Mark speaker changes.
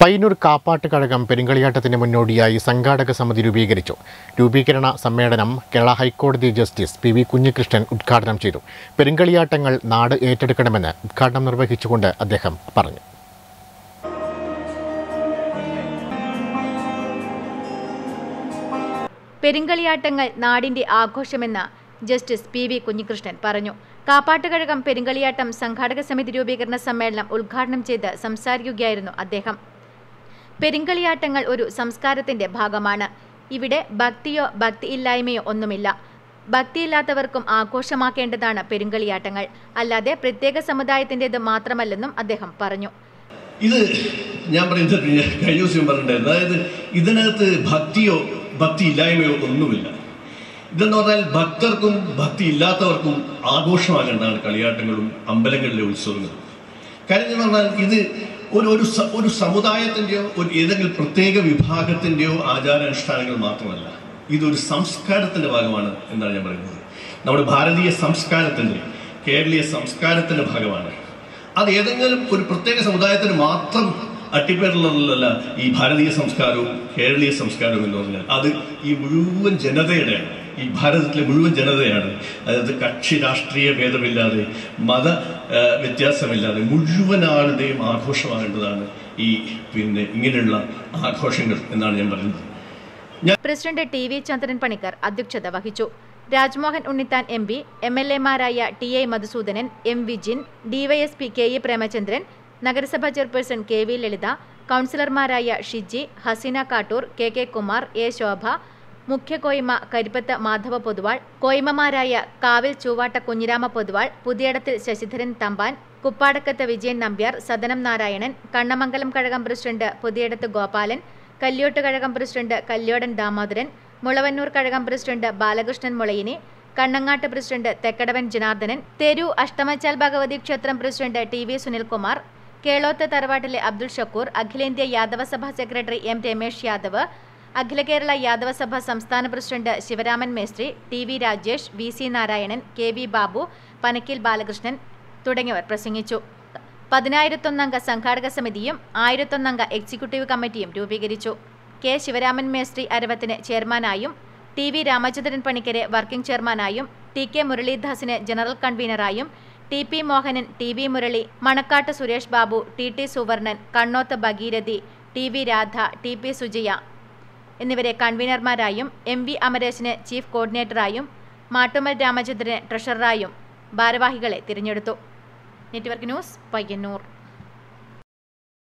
Speaker 1: പയ്യന്നൂർ കാപ്പാട്ട് കഴകം പെരിങ്കളിയാട്ടത്തിന് മുന്നോടിയായി സംഘാടക സമിതി രൂപീകരിച്ചു രൂപീകരണ സമ്മേളനം കേരള ഹൈക്കോടതി ജസ്റ്റിസ് പി വി കുഞ്ഞികൃഷ്ണൻ ഉദ്ഘാടനം ചെയ്തു പെരിങ്കളിയാട്ടങ്ങൾ നാട് ഏറ്റെടുക്കണമെന്ന് ഉദ്ഘാടനം നിർവഹിച്ചുകൊണ്ട് അദ്ദേഹം പറഞ്ഞു
Speaker 2: പെരിങ്കളിയാട്ടങ്ങൾ നാടിന്റെ ആഘോഷമെന്ന് ജസ്റ്റിസ് പി വി കുഞ്ഞികൃഷ്ണൻ പറഞ്ഞു കാപ്പാട്ടുകഴകം പെരിങ്കളിയാട്ടം സംഘാടക സമിതി രൂപീകരണ സമ്മേളനം ഉദ്ഘാടനം ചെയ്ത് സംസാരിക്കുകയായിരുന്നു അദ്ദേഹം പെരിങ്കളിയാട്ടങ്ങൾ ഒരു സംസ്കാരത്തിന്റെ ഭാഗമാണ് ഇവിടെ ഭക്തിയോ ഭക്തിയില്ലായ്മയോ ഒന്നുമില്ല ഭക്തിയില്ലാത്തവർക്കും ആഘോഷമാക്കേണ്ടതാണ് പെരുങ്കളിയാട്ടങ്ങൾ അല്ലാതെ പ്രത്യേക സമുദായത്തിൻ്റെത് മാത്രമല്ലെന്നും അദ്ദേഹം പറഞ്ഞു
Speaker 3: ഇത് ഞാൻ പറയുന്നത് പിന്നെ കഴിഞ്ഞ ദിവസം പറഞ്ഞിട്ടുണ്ടായിരുന്നു അതായത് ഇതിനകത്ത് ഭക്തിയോ ഭക്തി ഇല്ലായ്മയോ ഒന്നുമില്ല ഇതെന്ന് പറഞ്ഞാൽ ഭക്തർക്കും ഭക്തി ഇല്ലാത്തവർക്കും ആഘോഷമാകേണ്ടതാണ് കളിയാട്ടങ്ങളും അമ്പലങ്ങളിലെ ഉത്സവങ്ങളും കാര്യം എന്ന് പറഞ്ഞാൽ ഇത് ഒരു ഒരു സ- ഒരു സമുദായത്തിൻ്റെയോ ഒരു ഏതെങ്കിലും പ്രത്യേക വിഭാഗത്തിൻ്റെയോ ആചാരാനുഷ്ഠാനങ്ങൾ മാത്രമല്ല ഇതൊരു സംസ്കാരത്തിൻ്റെ ഭാഗമാണ് എന്നാണ് ഞാൻ പറയുന്നത് നമ്മുടെ ഭാരതീയ സംസ്കാരത്തിൻ്റെ കേരളീയ സംസ്കാരത്തിൻ്റെ ഭാഗമാണ് അത് ഏതെങ്കിലും ഒരു പ്രത്യേക സമുദായത്തിന് മാത്രം അട്ടിപ്പേറുള്ളതല്ല ഈ ഭാരതീയ സംസ്കാരവും കേരളീയ സംസ്കാരവും എന്ന് പറഞ്ഞാൽ അത് ഈ മുഴുവൻ ജനതയുടെയാണ് ഈ ഭാരതത്തിലെ മുഴുവൻ ജനതയാണ് അതായത് കക്ഷി രാഷ്ട്രീയ ഭേദമില്ലാതെ മത ആ, വ്യത്യാസമില്ലാതെ മുഴുവൻ ആളുടെയും ആഘോഷമാകേണ്ടതാണ് ഈ പിന്നെ ഇങ്ങനെയുള്ള ആഘോഷങ്ങൾ എന്നാണ് ഞാൻ പറയുന്നത്
Speaker 2: president T V Chandran Panicker അധ്യക്ഷത വഹിച്ചു Rajmohan Unnithan M P M L എമാരായ T I Madhusoodanan M Vijin DYSP K E Premachandran നഗരസഭാ ചെയർപേഴ്സൺ കെ വി ലളിത കൗൺസിലർമാരായ Shiji Haseena Kattoor K K Kumar A Shobha മുഖ്യ കോയ്മ കരിപ്പത്ത് മാധവ പൊതുവാൾ കോയ്മമാരായ കാവിൽ ചൂവാട്ട കുഞ്ഞിരാമ പൊതുവാൾ പുതിയടത്തിൽ Sasidharan Thampan Kuppadakkath Vijayan Nambiar Sadanam Narayanan Kannamangalam Kazhakam president Puthiyadath Gopalan Kalyott Kazhakam president Kalyodan Damodaran മുളവന്നൂർ Kazhagam president Balakrishnan Mulayini Kannangad president Thekkadavan Janardanan Theru Ashtamachal Bhagavathi ക്ഷേത്രം president T V Sunilkumar Kelothu തറവാട്ടിലെ അബ്ദുൾ ഷക്കൂർ അഖിലേന്ത്യാ യാദവ സഭ സെക്രട്ടറി എം രമേശ് യാദവ് അഖില കേരള യാദവ സഭ സംസ്ഥാന പ്രസിഡന്റ് ശിവരാമൻ മേസ്ത്രി T V Rajesh V C Narayanan K V Babu Panakkil Balakrishnan തുടങ്ങിയവർ പ്രസംഗിച്ചു പതിനായിരത്തൊന്നംഗ സംഘാടക സമിതിയും ആയിരത്തൊന്നംഗ എക്സിക്യൂട്ടീവ് കമ്മിറ്റിയും രൂപീകരിച്ചു കെ ശിവരാമൻ മേസ്ത്രി അരവത്തിന് ചെയർമാനായും ടി വി രാമചന്ദ്രൻ പണിക്കരെ വർക്കിംഗ് ചെയർമാനായും ടി കെ മുരളീദാസിനെ general കൺവീനറായും T P Mohanan T V Murali Manakkat Suresh Babu T T Suvarnan Kannoth Bhagirathi T V Radha T P Sujaya എന്നിവരെ കൺവീനർമാരായും എം വി അമരേശിനെ ചീഫ് കോർഡിനേറ്ററായും മാട്ടുമൽ രാമചന്ദ്രനെ ട്രഷററായും ഭാരവാഹികളെ തിരഞ്ഞെടുത്തു നെറ്റ്വർക്ക് ന്യൂസ് പയ്യന്നൂർ